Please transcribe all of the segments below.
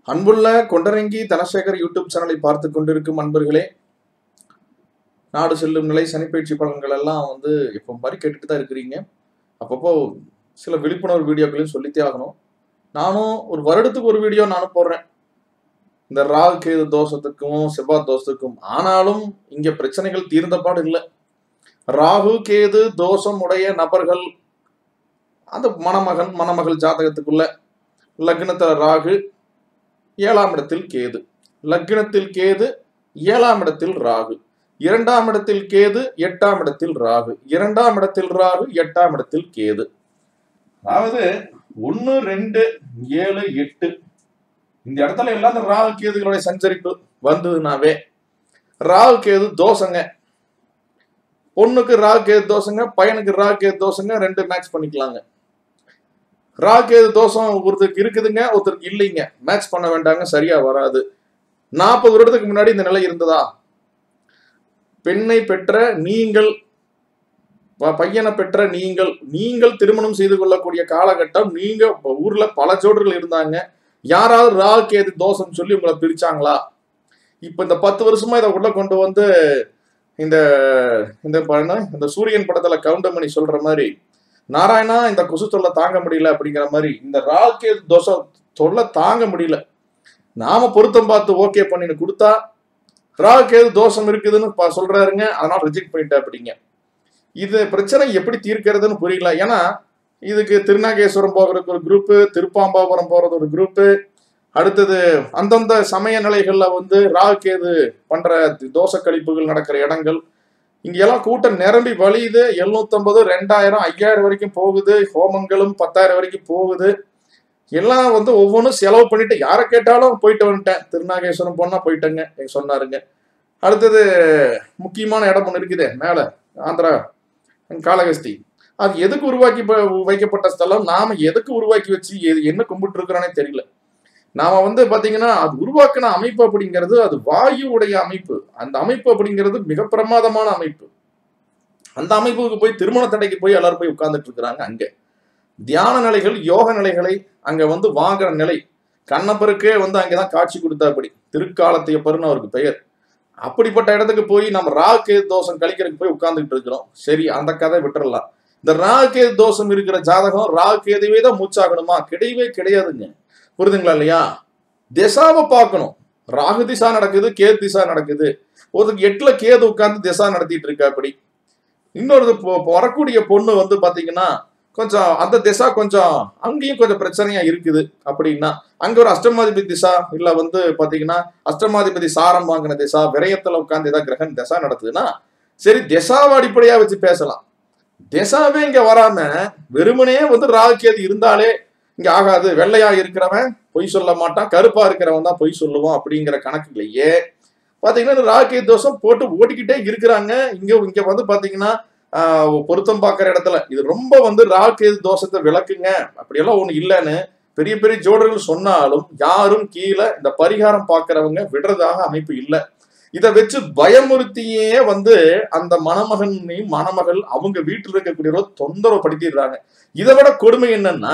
அன்புள்ள கொண்டரங்கி தனசேகர் யூடியூப் சேனலை பார்த்து கொண்டிருக்கும் அன்பர்களே நாடு செல்லும் நிலை சனிப்பயிற்சி பலன்கள் எல்லாம் வந்து இப்போ மாதிரி கேட்டுட்டு தான் இருக்கிறீங்க அப்பப்போ சில விழிப்புணர்வு வீடியோக்களையும் சொல்லித்தே ஆகணும் நானும் ஒரு வருடத்துக்கு ஒரு வீடியோ நானும் போடுறேன் இந்த ராகு கேது தோஷத்துக்கும் செவ்வாய் தோஷத்துக்கும் ஆனாலும் இங்க பிரச்சனைகள் தீர்ந்த பாடு இல்லை ராகு கேது தோஷம் உடைய நபர்கள் அந்த மணமகன் மணமகள் ஜாதகத்துக்குள்ள லக்னத்துல ராகு ஏழாம் இடத்தில் கேது லக்னத்தில் கேது ஏழாம் இடத்தில் ராகு இரண்டாம் இடத்தில் கேது எட்டாம் இடத்தில் ராகு இரண்டாம் இடத்தில் ராகு எட்டாம் இடத்தில் கேது அதாவது ஒன்னு ரெண்டு ஏழு எட்டு இந்த இடத்துல எல்லாம் இந்த ராகு கேதுகளுடைய சஞ்சரிப்பு வந்ததுனாவே ராகு கேது தோசங்க பொண்ணுக்கு ராகு கேது தோசங்க பையனுக்கு ராகு கேது தோசங்க ரெண்டு மேட்ச் பண்ணிக்கலாங்க ராகு கேது தோஷம் ஒருத்தருக்கு இருக்குதுங்க ஒருத்தருக்கு இல்லைங்க மேட்ச் பண்ண வேண்டாங்க சரியா வராது நாற்பது வருடத்துக்கு முன்னாடி இந்த நிலை இருந்ததா பெண்ணை பெற்ற நீங்கள் ப- பையனை பெற்ற நீங்கள் நீங்கள் திருமணம் செய்து கொள்ளக்கூடிய காலகட்டம் நீங்க ஊர்ல பல ஜோடர்கள் இருந்தாங்க யாராவது ராகு கேது தோஷம் சொல்லி உங்களை பிரிச்சாங்களா இப்ப இந்த பத்து வருஷமா இதை உள்ள கொண்டு வந்து இந்த இந்த ப- என்ன, இந்த சூரியன் படத்துல கவுண்டமணி சொல்ற மாதிரி நாராயணா இந்த கொசு தொல்லை தாங்க முடியல அப்படிங்கிற மாதிரி இந்த ராகு கேது தோஷம் தொல்லை தாங்க முடியல நாம பொருத்தம் பார்த்து ஓகே பண்ணின்னு கொடுத்தா ராகு கேது தோஷம் இருக்குதுன்னு பா- சொல்றாருங்க அதனால ரிஜெக்ட் பண்ணிட்டேன் அப்படிங்க இது பிரச்சனை எப்படி தீர்க்கிறதுன்னு புரியல ஏன்னா இதுக்கு திருநாகேஸ்வரம் போகிறதுக்கு ஒரு குரூப்பு திருப்பாம்பாபுரம் போறது ஒரு குரூப்பு அடுத்தது அந்தந்த சமய நிலைகள்ல வந்து ராகு கேது பண்ற தோச கழிப்புகள் நடக்கிற இடங்கள் இங்க எல்லாம் கூட்டம் நிரம்பி வழியுது எழுநூத்தம்பது ரெண்டாயிரம் ஐயாயிரம் வரைக்கும் போகுது ஹோமங்களும் பத்தாயிரம் வரைக்கும் போகுது எல்லாம் வந்து ஒவ்வொன்றும் செலவு பண்ணிட்டு யாரை கேட்டாலும் போயிட்டு வந்துட்டேன் திருநாகேஸ்வரம் போனா போயிட்டேங்க எங்க சொன்னாருங்க அடுத்தது முக்கியமான இடம் ஒன்று இருக்குது மேல ஆந்திரா காளகஸ்தி அது எதுக்கு உருவாக்கி ப- வைக்கப்பட்ட ஸ்தலம் நாம எதுக்கு உருவாக்கி வச்சு எது- என்ன கும்பிட்டு இருக்கிறோனே தெரியல நாம வந்து பாத்தீங்கன்னா அது உருவாக்கின அமைப்பு அப்படிங்கிறது அது வாயுவுடைய அமைப்பு அந்த அமைப்பு அப்படிங்கிறது மிக பிரமாதமான அமைப்பு அந்த அமைப்புக்கு போய் திருமண தடைக்கு போய் எல்லாரும் போய் உட்கார்ந்துட்டு இருக்கிறாங்க அங்க தியான நிலைகள் யோக நிலைகளை அங்க வந்து வாங்குற நிலை கண்ணப்பருக்கே வந்து அங்கதான் காட்சி கொடுத்தாப்படி திருக்காலத்தையப்பருன்னு அவருக்கு பெயர் அப்படிப்பட்ட இடத்துக்கு போய் நம்ம ராகு தோஷம் கழிக்கிறதுக்கு போய் உட்கார்ந்துட்டு இருக்கிறோம் சரி அந்த கதை விட்டுறலாம் இந்த ராகு தோஷம் இருக்கிற ஜாதகம் ராகு கேதுவே தான் மூச்சாகணுமா கிடையவே கிடையாதுங்க புரிதுங்களா இல்லையா திசாவை பார்க்கணும் ராகு திசா நடக்குது கேது திசா நடக்குது ஒருத்தருக்கு எட்டுல கேது உட்கார்ந்து திசா நடத்திட்டு இருக்கா அப்படி இன்னொரு பொ- வரக்கூடிய பொண்ணு வந்து பாத்தீங்கன்னா கொஞ்சம் அந்த திசா கொஞ்சம் அங்கேயும் கொஞ்சம் பிரச்சனையா இருக்குது அப்படின்னா அங்க ஒரு அஷ்டமாதிபதி திசா இல்ல வந்து பாத்தீங்கன்னா அஷ்டமாதிபதி சாரம் வாங்கின திசா விரயத்துல உட்கார்ந்து ஏதாவது கிரகன் திசா நடத்துதுன்னா சரி திசாவை அடிப்படையா வச்சு பேசலாம் திசாவே இங்க வராம வெறுமனே வந்து ராகு கேது இருந்தாலே இங்க ஆகாது வெள்ளையா இருக்கிறவன் பொய் சொல்ல மாட்டான் கருப்பா இருக்கிறவன் தான் பொய் சொல்லுவான் அப்படிங்கிற கணக்குலையே பாத்தீங்கன்னா இந்த ராகு கேது தோஷம் போட்டு ஓட்டிக்கிட்டே இருக்கிறாங்க இங்க இங்க வந்து பாத்தீங்கன்னா ஆஹ், பொருத்தம் பார்க்குற இடத்துல இது ரொம்ப வந்து ராகு கேது தோஷத்தை விளக்குங்க அப்படியெல்லாம் ஒண்ணு இல்லைன்னு பெரிய பெரிய ஜோடர்கள் சொன்னாலும் யாரும் கீழே இந்த பரிகாரம் பார்க்கறவங்க விடுறதாக அமைப்பு இல்லை இதை வச்சு பயமுறுத்தியே வந்து அந்த மணமகனையும் மணமகள் அவங்க வீட்டில் இருக்கக்கூடியவரை தொந்தரவு படுத்திடுறாங்க இதை விட கொடுமை என்னன்னா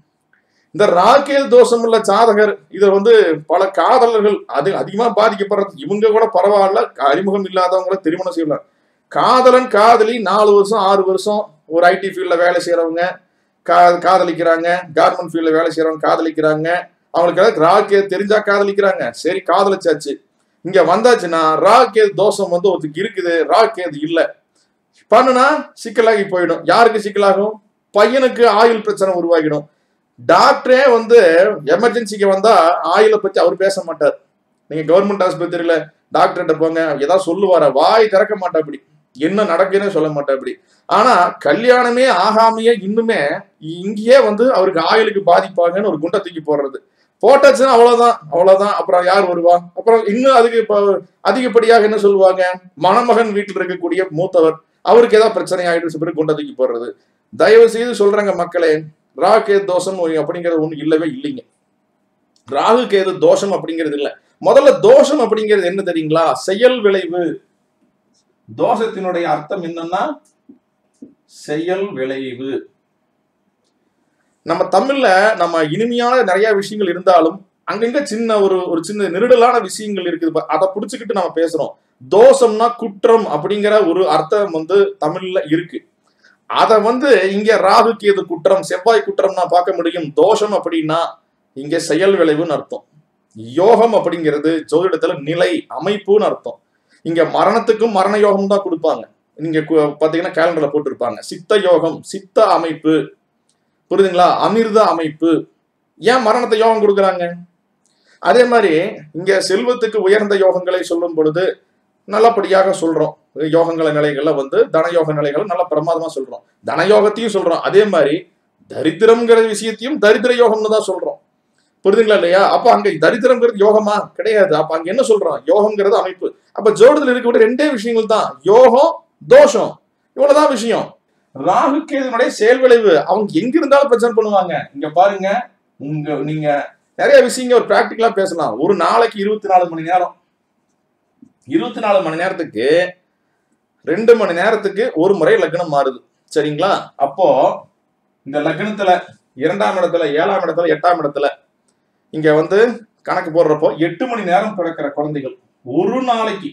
இந்த ராகேல் தோஷம் உள்ள ஜாதகர் இதை வந்து பல காதலர்கள் அது அதிகமா பாதிக்கப்படுறது இவங்க கூட பரவாயில்ல அறிமுகம் இல்லாதவங்கள திருமணம் செய்யலாம் காதலன் காதலி நாலு வருஷம் ஆறு வருஷம் ஒரு ஐடி ஃபீல்ட்ல வேலை செய்யறவங்க கா காதலிக்கிறாங்க கார்மெண்ட் ஃபீல்ட்ல வேலை செய்யறவங்க காதலிக்கிறாங்க அவங்களுக்கு ஏதாவது ராகே தெரிஞ்சா காதலிக்கிறாங்க சரி காதலிச்சாச்சு இங்க வந்தாச்சுன்னா ராகேது தோஷம் வந்து ஒருத்தருக்கு இருக்குது ராகேது இல்ல பண்ணுனா சிக்கலாகி போயிடும் யாருக்கு சிக்கலாகும் பையனுக்கு ஆயுள் பிரச்சனை உருவாகிடும் டாக்டரே வந்து எமர்ஜென்சிக்கு வந்தா ஆயுளை பத்தி அவர் பேச மாட்டார் நீங்க கவர்மெண்ட் ஆஸ்பத்திரியில டாக்டர்கிட்ட போங்க ஏதாவது சொல்லுவாரா வாய் திறக்க மாட்டா அப்படி என்ன நடக்குன்னே சொல்ல மாட்டா அப்படி ஆனா கல்யாணமே ஆகாமையே இன்னுமே இங்கேயே வந்து அவருக்கு ஆயுளுக்கு பாதிப்பாங்கன்னு ஒரு குண்டை தூக்கி போடுறது போட்டாச்சுன்னா அவ்வளவுதான் அவ்வளவுதான் அப்புறம் யார் வருவா அப்புறம் இன்னும் அதுக்கு இப்போ அதிகப்படியாக என்ன சொல்லுவாங்க மணமகன் வீட்டில் இருக்கக்கூடிய மூத்தவர் அவருக்கு ஏதாவது பிரச்சனை ஆயிடுச்சு பிறகு குண்டை தூக்கி போடுறது தயவு செய்து சொல்றாங்க மக்களே ராகு கேது தோஷம் ஒரு- அப்படிங்கிறது ஒண்ணு இல்லவே இல்லைங்க ராகு கேது தோஷம் அப்படிங்கிறது இல்ல முதல்ல தோஷம் அப்படிங்கிறது என்ன தெரியுங்களா செயல் விளைவு தோஷத்தினுடைய அர்த்தம் என்னன்னா செயல் விளைவு நம்ம தமிழ்ல நம்ம இனிமையான நிறைய விஷயங்கள் இருந்தாலும் அங்கங்க சின்ன ஒரு ஒரு சின்ன நெருடலான விஷயங்கள் இருக்குது பா- அதை புடிச்சுக்கிட்டு நம்ம பேசுறோம் தோஷம்னா குற்றம் அப்படிங்கிற ஒரு அர்த்தம் வந்து தமிழ்ல இருக்கு அத வந்து இங்க ராகு கேது குற்றம் செவ்வாய் குற்றம்னா பார்க்க முடியும் தோஷம் அப்படின்னா இங்க செயல் விளைவுன்னு அர்த்தம் யோகம் அப்படிங்கிறது ஜோதிடத்துல நிலை அமைப்புன்னு அர்த்தம் இங்க மரணத்துக்கும் மரண யோகம் தான் கொடுப்பாங்க நீங்க கு- பாத்தீங்கன்னா கேலண்டர்ல போட்டிருப்பாங்க சித்த யோகம் சித்த அமைப்பு புரியுதுங்களா அமிர்த அமைப்பு ஏன் மரணத்தை யோகம் கொடுக்குறாங்க அதே மாதிரி இங்க செல்வத்துக்கு உயர்ந்த யோகங்களை சொல்லும் பொழுது நல்லபடியாக சொல்றோம் யோகங்கள நிலைகள்ல வந்து தனயோக நிலைகளை நல்ல பிரமாதமா சொல்றோம் தனயோகத்தையும் சொல்றோம் அதே மாதிரி தரித்திரம்ங்கிற விஷயத்தையும் தரித்திர யோகம்னு தான் சொல்றோம் புரியுதுங்களா இல்லையா அப்ப அங்க தரித்திரம்ங்கிறது யோகமா கிடையாது அப்ப அங்க என்ன சொல்றோம் யோகம்ங்கிறது அமைப்பு அப்ப ஜோடத்துல இருக்கக்கூடிய ரெண்டே விஷயங்கள் தான் யோகம் தோஷம் இவ்வளவுதான் விஷயம் ராகு கேதுனுடைய செயல் விளைவு அவங்க எங்க இருந்தாலும் பிரச்சனை பண்ணுவாங்க இங்க பாருங்க உங்க நீங்க நிறைய விஷயங்க ஒரு பிராக்டிக்கலா பேசலாம் ஒரு நாளைக்கு இருபத்தி நாலு மணி நேரம் இருபத்தி நாலு மணி நேரத்துக்கு ரெண்டு மணி நேரத்துக்கு ஒரு முறை லக்னம் மாறுது சரிங்களா அப்போ இந்த லக்னத்துல இரண்டாம் இடத்துல ஏழாம் இடத்துல எட்டாம் இடத்துல இங்க வந்து கணக்கு போடுறப்போ எட்டு மணி நேரம் பிறக்கிற குழந்தைகள் ஒரு நாளைக்கு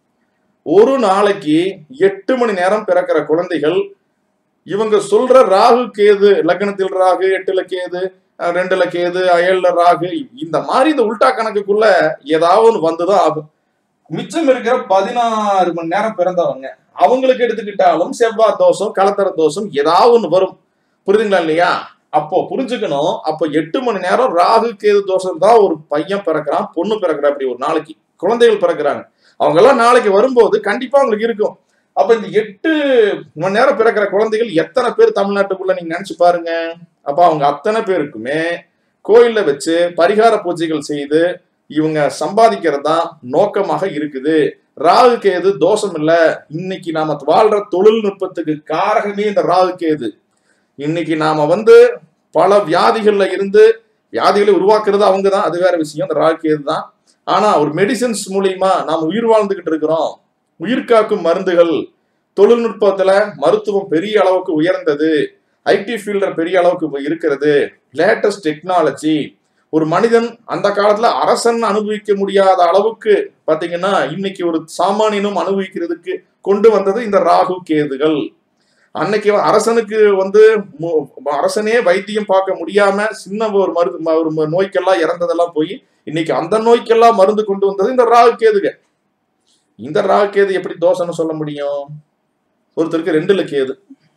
ஒரு நாளைக்கு எட்டு மணி நேரம் பிறக்கிற குழந்தைகள் இவங்க சொல்ற ராகு கேது லக்னத்தில் ராகு எட்டுல கேது அஹ் ரெண்டுல கேது ஏழுல ராகு இந்த மாதிரி இந்த உல்டா கணக்குக்குள்ள ஏதாவது ஒன்று வந்துதான் ஆகும் மிச்சம் இருக்கிற பதினாறு மணி நேரம் பிறந்தவங்க அவங்களுக்கு எடுத்துக்கிட்டாலும் செவ்வாய் தோஷம் கலத்தர தோஷம் ஏதாவது ஒன்று வரும் புரியுதுங்களா இல்லையா அப்போ புரிஞ்சுக்கணும் அப்போ எட்டு மணி நேரம் ராகு கேது தோஷம் தான் ஒரு பையன் பிறக்கிறான் பொண்ணு பிறக்கிறா அப்படி ஒரு நாளைக்கு குழந்தைகள் பிறக்கிறாங்க அவங்க எல்லாம் நாளைக்கு வரும்போது கண்டிப்பா அவங்களுக்கு இருக்கும் அப்ப இந்த எட்டு மணி நேரம் பிறக்கிற குழந்தைகள் எத்தனை பேர் தமிழ்நாட்டுக்குள்ள நீங்க நினைச்சு பாருங்க அப்ப அவங்க அத்தனை பேருக்குமே கோயில்ல வச்சு பரிகார பூஜைகள் செய்து இவங்க சம்பாதிக்கிறது தான் நோக்கமாக இருக்குது ராகு கேது தோஷம் இல்ல இன்னைக்கு நாம வாழ்ற தொழில்நுட்பத்துக்கு காரகமே இந்த ராகு கேது இன்னைக்கு நாம வந்து பல வியாதிகள்ல இருந்து வியாதிகளை உருவாக்குறது அவங்க தான் அது வேற விஷயம் இந்த ராகு கேது தான் ஆனா ஒரு மெடிசின்ஸ் மூலியமா நாம் உயிர் வாழ்ந்துகிட்டு இருக்கிறோம் உயிர் காக்கும் மருந்துகள் தொழில்நுட்பத்துல மருத்துவம் பெரிய அளவுக்கு உயர்ந்தது ஐடி ஃபீல்டர் பெரிய அளவுக்கு இப்ப இருக்கிறது லேட்டஸ்ட் டெக்னாலஜி ஒரு மனிதன் அந்த காலத்துல அரசன் அனுபவிக்க முடியாத அளவுக்கு பாத்தீங்கன்னா இன்னைக்கு ஒரு சாமானியனும் அனுபவிக்கிறதுக்கு கொண்டு வந்தது இந்த ராகு கேதுகள் அன்னைக்கு அரசனுக்கு வந்து மு- அரசனே வைத்தியம் பார்க்க முடியாம சின்ன ஒரு மருந்து ம- ஒரு ம- நோய்க்கெல்லாம் இறந்ததெல்லாம் போய் இன்னைக்கு அந்த நோய்க்கெல்லாம் மருந்து கொண்டு வந்தது இந்த ராகு கேதுக இந்த ராகு கேது எப்படி தோஷம்னு சொல்ல முடியும் ஒருத்தருக்கு ரெண்டுல கேது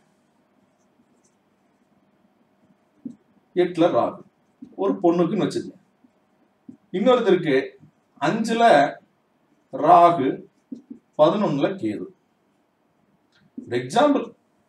எட்டுல ராகு ஒரு பொண்ணுக்குன்னு வச்சுக்கங்க இன்னொருத்தருக்கு அஞ்சுல ராகு பதினொன்னுல கேது எக்ஸாம்பிள்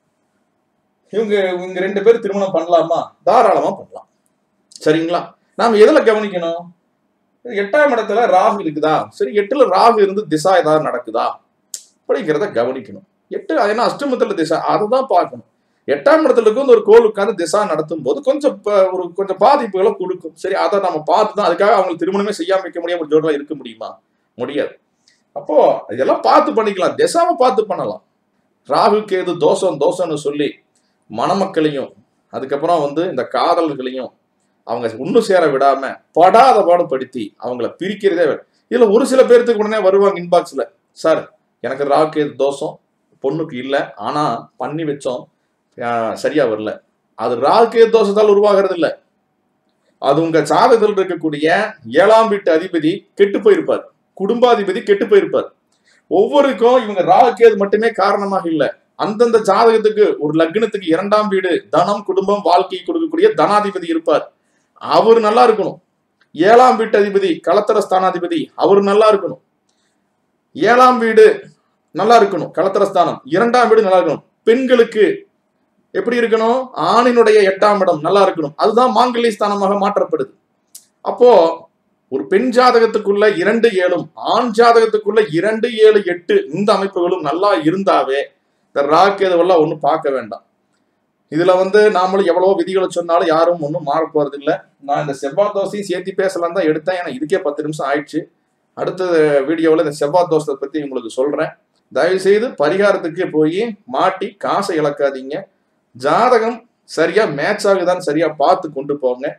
இவங்க இவங்க ரெண்டு பேரும் திருமணம் பண்ணலாமா தாராளமா பண்ணலாம் சரிங்களா நாம எதுல கவனிக்கணும் எட்டாம் இடத்துல ராகு இருக்குதா சரி எட்டுல ராகு இருந்து திசா ஏதாவது நடக்குதா அப்படிங்கிறத கவனிக்கணும் எட்டு அது என்ன அஷ்டமத்துல திசா அதை தான் பார்க்கணும் எட்டாம் இடத்துல இருந்து ஒரு கோல் உட்கார்ந்து திசா நடத்தும் போது கொஞ்சம் ப- ஒரு கொஞ்சம் பாதிப்புகளை கொடுக்கும் சரி அதை நம்ம பார்த்து தான் அதுக்காக அவங்களுக்கு திருமணமே செய்யாம வைக்க முடியாம ஒரு ஜோடிலாம் இருக்க முடியுமா முடியாது அப்போ இதெல்லாம் பார்த்து பண்ணிக்கலாம் திசாவை பார்த்து பண்ணலாம் ராகு கேது தோஷம் தோஷம்னு சொல்லி மணமக்களையும் அதுக்கப்புறம் வந்து இந்த காதல்களையும் அவங்க ஒண்ணு சேர விடாம படாத பாடுபடுத்தி அவங்கள பிரிக்கிறதே வே- இதுல ஒரு சில பேர்த்துக்கு உடனே வருவாங்க இன்பாக்ஸ்ல சார் எனக்கு ராகு கேது தோஷம் பொண்ணுக்கு இல்லை ஆனா பண்ணி வச்சோம் ஆஹ், சரியா வரல அது ராகு கேது தோஷத்தால் உருவாகிறது இல்ல அது உங்க சாதகத்தில் இருக்கக்கூடிய ஏழாம் வீட்டு அதிபதி கெட்டு போயிருப்பார் குடும்பாதிபதி கெட்டு போயிருப்பார் ஒவ்வொருக்கும் இவங்க ராகு கேது மட்டுமே காரணமாக இல்ல அந்தந்த ஜாதகத்துக்கு ஒரு லக்னத்துக்கு இரண்டாம் வீடு தனம் குடும்பம் வாழ்க்கை கொடுக்கக்கூடிய தனாதிபதி இருப்பார் அவர் நல்லா இருக்கணும் ஏழாம் வீட்டு அதிபதி களத்திர ஸ்தானாதிபதி அவர் நல்லா இருக்கணும் ஏழாம் வீடு நல்லா இருக்கணும் களத்திர ஸ்தானம் இரண்டாம் வீடு நல்லா இருக்கணும் பெண்களுக்கு எப்படி இருக்கணும் ஆணினுடைய எட்டாம் இடம் நல்லா இருக்கணும் அதுதான் மாங்கல்ய ஸ்தானமாக மாற்றப்படுது அப்போ ஒரு பெண் ஜாதகத்துக்குள்ள இரண்டு ஏழும் ஆண் ஜாதகத்துக்குள்ள இரண்டு ஏழு எட்டு இந்த அமைப்புகளும் நல்லா இருந்தாவே இந்த ராக்கேதுவெல்லாம் ஒன்றும் பார்க்க வேண்டாம் இதுல வந்து நாமளும் எவ்வளவோ விதிகளை சொன்னாலும் யாரும் ஒன்றும் மாற போறது இல்ல நான் இந்த செவ்வாய் தோசையும் சேர்த்து பேசலாம் தான் எடுத்தேன் ஏன்னா இதுக்கே பத்து நிமிஷம் ஆயிடுச்சு அடுத்த வீடியோவில் இந்த செவ்வாய் தோசத்தை பத்தி உங்களுக்கு சொல்றேன் தயவு செய்து பரிகாரத்துக்கு போய் மாட்டி காசை இழக்காதீங்க ஜாதகம் சரியா மேட்ச் ஆகுதான்னு சரியா பார்த்து கொண்டு போங்க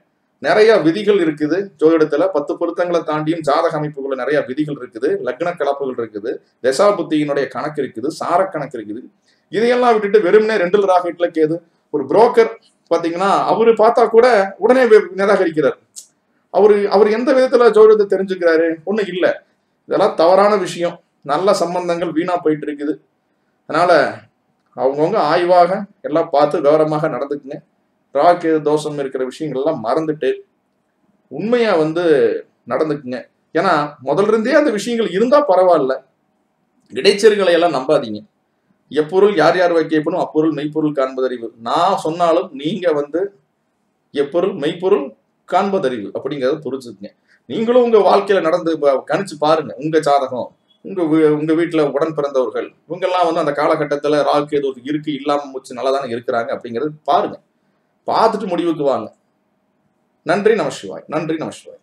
நிறைய விதிகள் இருக்குது ஜோதிடத்துல பத்து பொருத்தங்களை தாண்டியும் ஜாதக அமைப்புக்குள்ள நிறைய விதிகள் இருக்குது லக்ன கலப்புகள் இருக்குது தசா புத்தியினுடைய கணக்கு இருக்குது சார கணக்கு இருக்குது இதையெல்லாம் விட்டுட்டு வெறுமனே ரெண்டில் ராக்கெட்ல கேது ஒரு புரோக்கர் பாத்தீங்கன்னா அவரு பார்த்தா கூட உடனே வி- நிராகரிக்கிறார் அவரு அவர் எந்த விதத்துல ஜோதிடத்தை தெரிஞ்சுக்கிறாரு ஒண்ணும் இல்ல இதெல்லாம் தவறான விஷயம் நல்ல சம்பந்தங்கள் வீணா போயிட்டு இருக்குது அதனால அவங்கவுங்க ஆய்வாக எல்லாம் பார்த்து கௌரவமாக நடந்துக்குங்க ராகு தோஷம் இருக்கிற விஷயங்கள் எல்லாம் மறந்துட்டு உண்மையா வந்து நடந்துக்குங்க ஏன்னா முதல்ல இருந்தே அந்த விஷயங்கள் இருந்தா பரவாயில்ல இடைச்செருகளை எல்லாம் நம்பாதீங்க எப்பொருள் யார் யார் வைக்கப்படும் அப்பொருள் மெய்ப்பொருள் காண்பதறிவு நான் சொன்னாலும் நீங்க வந்து எப்பொருள் மெய்ப்பொருள் காண்பதறிவு அப்படிங்கறத புரிஞ்சுக்குங்க நீங்களும் உங்க வாழ்க்கையில நடந்து ப- கணிச்சு பாருங்க உங்க ஜாதகம் உங்க வீ- உங்க வீட்டுல உடன் பிறந்தவர்கள் இவங்கெல்லாம் வந்து அந்த காலகட்டத்துல ராகு ஏதோ இருக்கு இல்லாம முச்சு நல்லா தானே இருக்கிறாங்க அப்படிங்கறது பாருங்க பார்த்துட்டு முடிவுக்கு வாங்க நன்றி நம சிவாய் நன்றி நம சிவாய்